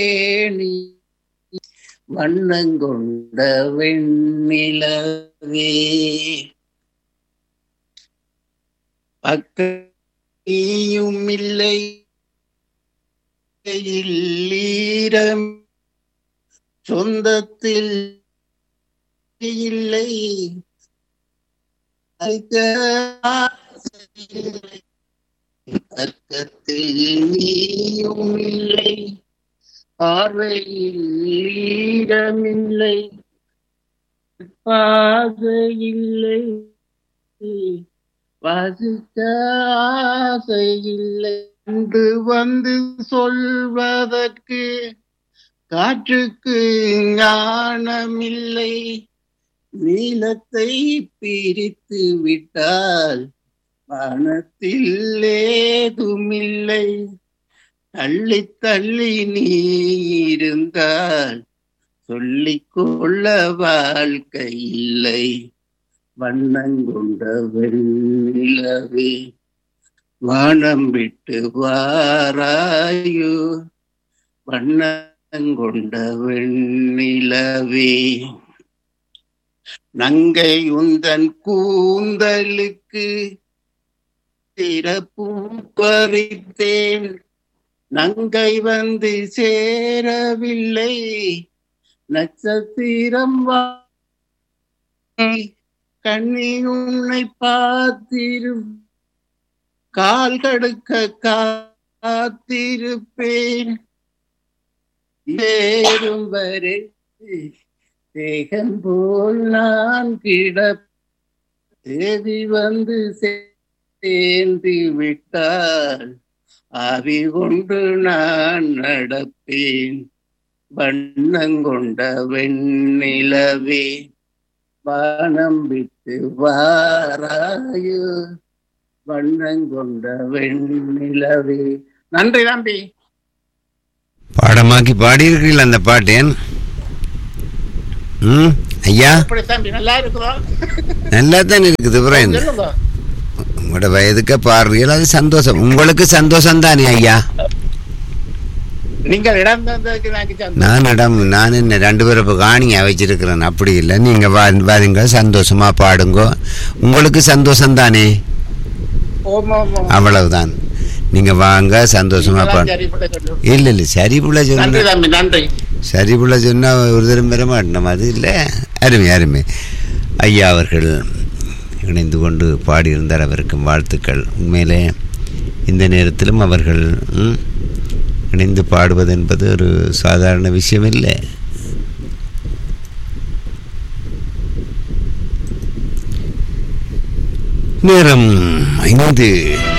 ஏணி வண்ணங்கொண்ட வெண்ணிலவே பக்கம் இல்லை ஈரம் சொந்தத்தில் இல்லை அழைக்க ஆசையில்லை. பக்கத்தில் நீயும் இல்லை பார்வையில் ஈரமில்லை பாதையில்லை வாசிக்க ஆசையில்லை என்று வந்து சொல்வதற்கு காற்றுக்கு ஞானமில்லை நீளத்தை பிரித்து விட்டால் வானத்தில் ஏதுமில்லை தள்ளி தள்ளி நீ இருந்தால் சொல்லிக் கொள்ள வாழ்க்கை இல்லை வண்ணங்கொண்ட வெண்ணிலவே வானம் விட்டு வாராயோ வண்ணங்கொண்ட வெண்ணிலவே நங்கை உந்தன் கூந்தலுக்கு சிறப்பு பறித்தேன் நங்கை வந்து சேரவில்லை நட்சத்திரம் வா கண்ணி உன்னை பார்த்திரு கால் கடுக்க காத்திருப்பேன் ஏறும் வரை தேகன் போல் நான் கிட தேவி வந்து சேர்ந்து விட்டால் ஆவி கொண்டு நான் நடப்பேன் வண்ணங்கொண்ட வெண்ணிலவே வானம் விட்டு வாராயோ வண்ணங்கொண்ட வெண்ணிலவே நன்றி தம்பி பாடமாக்கி பாடியிருக்கிறீர்கள் அந்த பாட்டேன் ம் ஐயா எப்படி தம்பி நல்லா இருக்குதோ நல்லா தான் இருக்குது அப்புறம் என்ன சொல்லுங்க உங்களோட வயதுக்கு பாடுறீர்கள் அது சந்தோஷம் உங்களுக்கு சந்தோஷம் தானே ஐயா நீங்கள் இடம் தந்ததுக்கு எனக்கு சந்தோஷம். நான் இடம் நான் என்ன ரெண்டு பேரும் இப்போ காணிங்க வச்சிருக்கிறேன் அப்படி இல்லை நீங்கள் வா வாருங்க சந்தோஷமா பாடுங்க உங்களுக்கு சந்தோஷம் தானே ஓம் ஓம் ஓம். அவ்வளவுதான் நீங்கள் வாங்க சந்தோஷமா நீங்களாம் பாடு சரி போட்டு சொல்லு. இல்லை இல்லை சரி புள்ள நன்றி சொன்ன தம்பி நன்றி சரி புள்ள சொன்னால் ஒரு தரம் பெற மாட்டோம் அது இல்லை அருமை அருமை ஐயா அவர்கள் இணைந்து கொண்டு பாடியிருந்தார் அவருக்கும் வாழ்த்துக்கள் உண்மையிலே இந்த நேரத்திலும் அவர்கள் ம், இணைந்து பாடுவது என்பது ஒரு சாதாரண விஷயம் இல்லை நேரம் ஐந்து